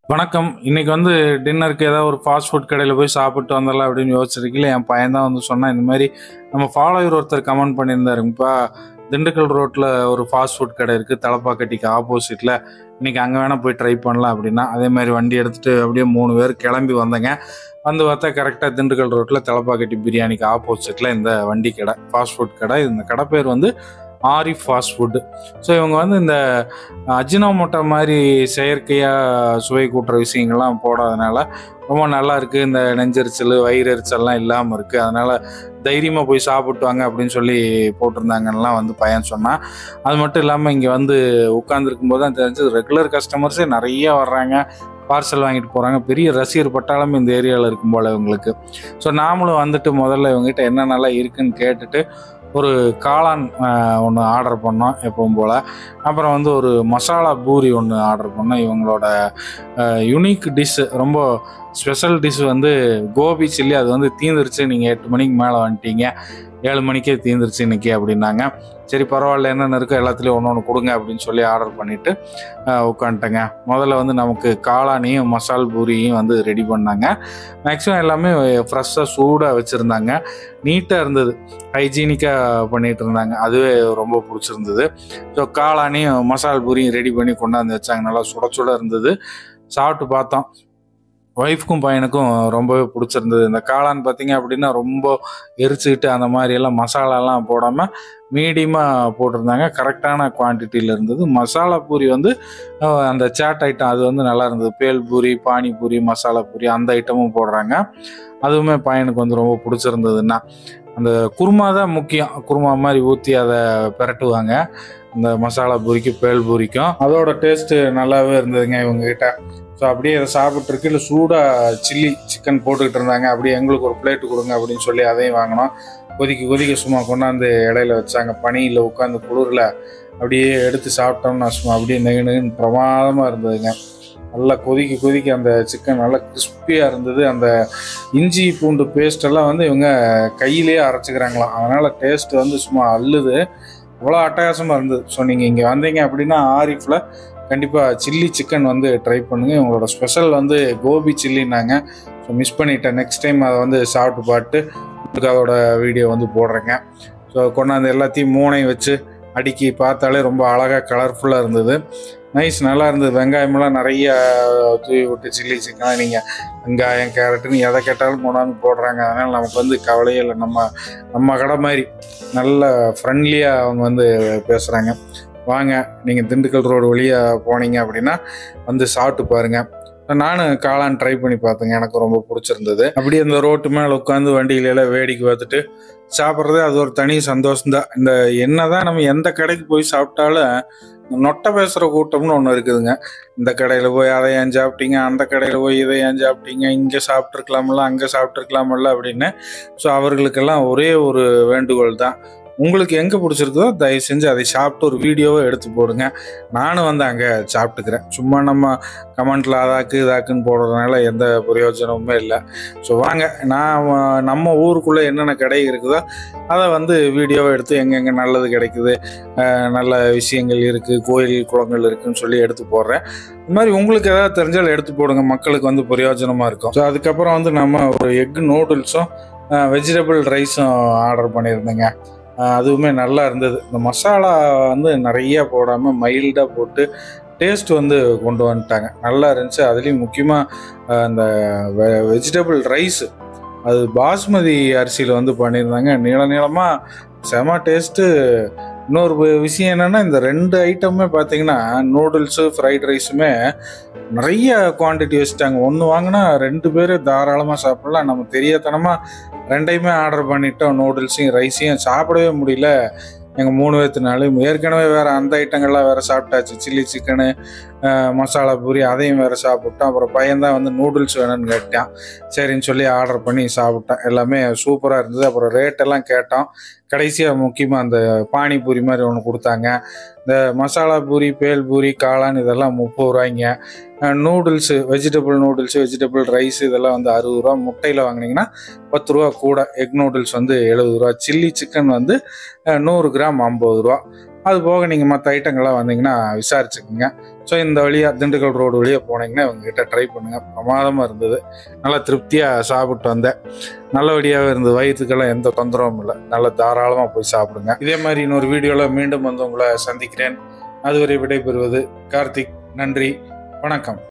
வணக்கம் இன்னைக்கு வந்து டின்னருக்கு ஏதாவது ஒரு ஃபாஸ்ட் ஃபுட் கடையில் போய் சாப்பிட்டு வந்துடலாம் அப்படின்னு யோசிச்சிருக்கீங்களா என் பையன் தான் வந்து சொன்னான் இந்த மாதிரி நம்ம ஃபாலோவர் ஒருத்தர் கமெண்ட் பண்ணியிருந்தாருங்கப்பா திண்டுக்கல் ரோட்டில் ஒரு ஃபாஸ்ட் ஃபுட் கடை இருக்குது தலப்பாக்கட்டிக்கு ஆப்போசிட்டில் இன்னைக்கு அங்கே வேணால் போய் ட்ரை பண்ணலாம் அப்படின்னா அதே மாதிரி வண்டி எடுத்துகிட்டு அப்படியே மூணு பேர் கிளம்பி வந்தேங்க வந்து பார்த்தா கரெக்டாக திண்டுக்கல் ரோட்டில் தலப்பாக்கட்டி பிரியாணிக்கு ஆப்போசிட்டில் இந்த வண்டி கடை ஃபாஸ்ட் ஃபுட் கடை இந்த கடை பேர் வந்து ஆரி ஃபாஸ்ட் ஃபுட்டு ஸோ இவங்க வந்து இந்த அஜினோமோட்டோ மாதிரி செயற்கையாக சுவை கூட்டுற விஷயங்கள்லாம் போடாதனால ரொம்ப நல்லா இருக்குது இந்த நெஞ்செரிச்சல் வயிறெரிச்சல்லாம் இல்லாமல் இருக்குது அதனால் தைரியமாக போய் சாப்பிட்டு வாங்க அப்படின்னு சொல்லி போட்டிருந்தாங்கலாம் வந்து பையன் சொன்னான் அது மட்டும் இல்லாமல் இங்கே வந்து உட்காந்துருக்கும் போது தான் தெரிஞ்சது ரெகுலர் கஸ்டமர்ஸே நிறைய வர்றாங்க பார்சல் வாங்கிட்டு போகிறாங்க பெரிய ரசிகர் பட்டாளம் இந்த ஏரியாவில் இருக்கும் போல் இவங்களுக்கு ஸோ நாமளும் வந்துட்டு முதல்ல இவங்ககிட்ட என்னென்னலாம் இருக்குன்னு கேட்டுட்டு ஒரு காளான் ஒன்று ஆர்டர் பண்ணோம் எப்பவும் போல் அப்புறம் வந்து ஒரு மசாலா பூரி ஒன்று ஆர்டர் பண்ணோம் இவங்களோட யுனிக் டிஷ் ரொம்ப ஸ்பெஷல் டிஷ் வந்து கோபி சில்லி அது வந்து தீந்துருச்சு நீங்கள் எட்டு மணிக்கு மேலே வந்துட்டீங்க ஏழு மணிக்கே தீந்துருச்சு இன்னைக்கு அப்படின்னாங்க சரி பரவாயில்ல என்னென்ன இருக்கோ எல்லாத்துலேயும் ஒன்று ஒன்று கொடுங்க அப்படின்னு சொல்லி ஆர்டர் பண்ணிவிட்டு உட்காந்துட்டேங்க முதல்ல வந்து நமக்கு காளானியும் மசால் பூரியும் வந்து ரெடி பண்ணாங்க மேக்ஸிமம் எல்லாமே ஃப்ரெஷ்ஷாக சூடாக வச்சுருந்தாங்க நீட்டாக இருந்தது ஹைஜீனிக்காக பண்ணிகிட்டு இருந்தாங்க அதுவே ரொம்ப பிடிச்சிருந்தது ஸோ காளானியும் மசால் பூரியும் ரெடி பண்ணி கொண்டாந்து வச்சாங்க நல்லா சுட சுட இருந்தது சாப்பிட்டு பார்த்தோம் ஒய்ஃப்க்கும் பையனுக்கும் ரொம்பவே பிடிச்சிருந்தது இந்த காளான் பார்த்தீங்க அப்படின்னா ரொம்ப எரிச்சுக்கிட்டு அந்த மாதிரி எல்லாம் மசாலாலாம் போடாமல் மீடியமாக போட்டிருந்தாங்க கரெக்டான குவான்டிட்டியில் இருந்தது மசாலா பூரி வந்து அஹ், அந்த சாட் ஐட்டம் அது வந்து நல்லா இருந்தது பேல் பூரி பானிபூரி மசாலா பூரி அந்த ஐட்டமும் போடுறாங்க அதுவுமே பையனுக்கு வந்து ரொம்ப பிடிச்சிருந்ததுன்னா அந்த குருமா தான் முக்கியம் குருமா மாதிரி ஊற்றி அதை பிரட்டுவாங்க இந்த மசாலா பூரிக்கும் பேல் பூரிக்கும் அதோட டேஸ்ட்டு நல்லாவே இருந்ததுங்க இவங்ககிட்ட ஸோ அப்படியே அதை சாப்பிட்ருக்கு இல்லை சூடாக சில்லி சிக்கன் போட்டுக்கிட்டு இருந்தாங்க அப்படியே எங்களுக்கு ஒரு பிளேட்டு கொடுங்க அப்படின்னு சொல்லி அதையும் வாங்கினோம் கொதிக்க கொதிக்க சும்மா கொண்டாந்து இடையில வச்சாங்க பனியில் உட்காந்து குளிரில் அப்படியே எடுத்து சாப்பிட்டோம்னா சும்மா அப்படியே நெகு நெகுன்னு பிரமாதமாக இருந்ததுங்க நல்லா கொதிக்க கொதிக்க அந்த சிக்கன் நல்லா கிறிஸ்பியாக இருந்தது அந்த இஞ்சி பூண்டு பேஸ்ட் எல்லாம் வந்து இவங்க கையிலேயே அரைச்சிக்கிறாங்களாம் அதனால் டேஸ்ட் வந்து சும்மா அள்ளுது அவ்வளோ அட்டகாசமாக இருந்தது ஸோ நீங்கள் இங்கே வந்தீங்க அப்படின்னா ஆரிஃபில் கண்டிப்பாக சில்லி சிக்கன் வந்து ட்ரை பண்ணுங்கள் இவங்களோட ஸ்பெஷல் வந்து கோபி சில்லின்னாங்க ஸோ மிஸ் பண்ணிட்டேன் நெக்ஸ்ட் டைம் அதை வந்து சாப்பிட்டு பார்த்து உங்களுக்கு அதோட வீடியோ வந்து போடுறேங்க ஸோ கொண்டாந்து எல்லாத்தையும் மூணையும் வச்சு அடுக்கி பார்த்தாலே ரொம்ப அழகாக கலர்ஃபுல்லாக இருந்தது நைஸ் நல்லா இருந்தது வெங்காயமெல்லாம் நிறைய தூவி விட்டு சில்லி சிக்கன் நீங்கள் வெங்காயம் கேரட்டுன்னு எதை கேட்டாலும் கொண்டாந்து போடுறாங்க அதனால் நமக்கு வந்து கவலையே இல்லை நம்ம நம்ம கடை மாதிரி நல்ல ஃப்ரெண்ட்லியாக அவங்க வந்து பேசுகிறாங்க வாங்க நீங்கள் திண்டுக்கல் ரோடு வழியாக போனீங்க அப்படின்னா வந்து சாப்பிட்டு பாருங்கள் நானும் காளான் ட்ரை பண்ணி பார்த்தேங்க எனக்கு ரொம்ப பிடிச்சிருந்தது அப்படியே இந்த ரோட்டு மேலே உட்காந்து வண்டியில எல்லாம் வேடிக்கை பார்த்துட்டு சாப்பிட்றதே அது ஒரு தனி சந்தோஷம்தான் இந்த என்னதான் நம்ம எந்த கடைக்கு போய் சாப்பிட்டாலும் இந்த நொட்டை பேசுகிற கூட்டம்னு ஒன்று இருக்குதுங்க இந்த கடையில் போய் அதை ஏன் சாப்பிட்டீங்க அந்த கடையில் போய் இதை ஏன் சாப்பிட்டீங்க இங்கே சாப்பிட்ருக்கலாமில்ல அங்கே சாப்பிட்ருக்கலாமில்ல அப்படின்னு ஸோ அவர்களுக்கெல்லாம் ஒரே ஒரு வேண்டுகோள் தான் உங்களுக்கு எங்கே பிடிச்சிருக்கோ தயவு செஞ்சு அதை சாப்பிட்டு ஒரு வீடியோவை எடுத்து போடுங்க நானும் வந்து அங்கே சாப்பிட்டுக்கிறேன் சும்மா நம்ம கமெண்ட்டில் அதாக்கு இதாக்குன்னு போடுறதுனால எந்த பிரயோஜனமுமே இல்லை ஸோ வாங்க நான் அஹ், நம்ம ஊருக்குள்ளே என்னென்ன கடை இருக்குதோ அதை வந்து வீடியோவை எடுத்து எங்கெங்கே நல்லது கிடைக்குது அஹ், நல்ல விஷயங்கள் இருக்குது கோயில் குளங்கள் இருக்குன்னு சொல்லி எடுத்து போடுறேன் இந்த மாதிரி உங்களுக்கு ஏதாவது தெரிஞ்சாலும் எடுத்து போடுங்க மக்களுக்கு வந்து பிரயோஜனமாக இருக்கும் ஸோ அதுக்கப்புறம் வந்து நம்ம ஒரு எக் நூடுல்ஸும் வெஜிடபிள் ரைஸும் ஆர்டர் பண்ணியிருந்தேங்க அஹ் அதுவுமே நல்லா இருந்தது இந்த மசாலா வந்து நிறைய போடாமல் மைல்டாக போட்டு டேஸ்ட் வந்து கொண்டு வந்துட்டாங்க நல்லா இருந்துச்சு அதுலேயும் முக்கியமாக அந்த வெஜிடபிள் ரைஸ் அது பாஸ்மதி அரிசியில் வந்து பண்ணியிருந்தாங்க நீள நீளமாக செம டேஸ்ட்டு இன்னொரு வி- விஷயம் என்னென்னா இந்த ரெண்டு ஐட்டமுமே பார்த்தீங்கன்னா நூடுல்ஸு ஃப்ரைட் ரைஸுமே நிறைய குவாண்டிட்டி வச்சுட்டாங்க ஒன்று வாங்கினா ரெண்டு பேர் தாராளமாக சாப்பிடலாம் நம்ம தெரியாதனமாக ரெண்டையுமே ஆர்டர் பண்ணிட்டோம் நூடுல்ஸையும் ரைஸையும் சாப்பிடவே முடியல எங்கள் மூணு பேர்த்தினாலும் ஏற்கனவே வேறு அந்த ஐட்டங்கள்லாம் வேறு சாப்பிட்டாச்சு சில்லி சிக்கனு மசாலா பூரி அதையும் வேறு சாப்பிட்டோம் அப்புறம் பையன்தான் வந்து நூடுல்ஸ் வேணும்னு கேட்டான் சரின்னு சொல்லி ஆர்டர் பண்ணி சாப்பிட்டேன் எல்லாமே சூப்பராக இருந்தது அப்புறம் ரேட்டெல்லாம் கேட்டோம் கடைசியாக முக்கியமாக அந்த பானிபூரி மாதிரி ஒன்று கொடுத்தாங்க இந்த மசாலா பூரி பேல் பூரி காளான் இதெல்லாம் முப்பது ரூபாய்ங்க noodles vegetable noodles vegetable rice இதெல்லாம் வந்து அறுபது ரூபா முட்டையில் வாங்கினீங்கன்னா பத்து ரூபா கூட எக் நூடுல்ஸ் வந்து எழுபது ரூபா சில்லி சிக்கன் வந்து அஹ், நூறு கிராம் ஐம்பது ரூபா அது போக நீங்கள் மற்ற ஐட்டங்கள்லாம் வந்தீங்கன்னா விசாரிச்சுக்குங்க ஸோ இந்த வழியாக திண்டுக்கல் ரோடு வழியாக போனீங்கன்னா இவங்ககிட்ட ட்ரை பண்ணுங்கள் பிரமாதமாக இருந்தது நல்லா திருப்தியாக சாப்பிட்டு வந்தேன் நல்லபடியாகவே இருந்தது வயிற்றுக்கெல்லாம் எந்த தொந்தரவும் இல்லை நல்லா தாராளமாக போய் சாப்பிடுங்க இதே மாதிரி இன்னொரு வீடியோவில் மீண்டும் வந்து உங்களை சந்திக்கிறேன் அதுவரை விடைபெறுவது கார்த்திக் நன்றி வணக்கம்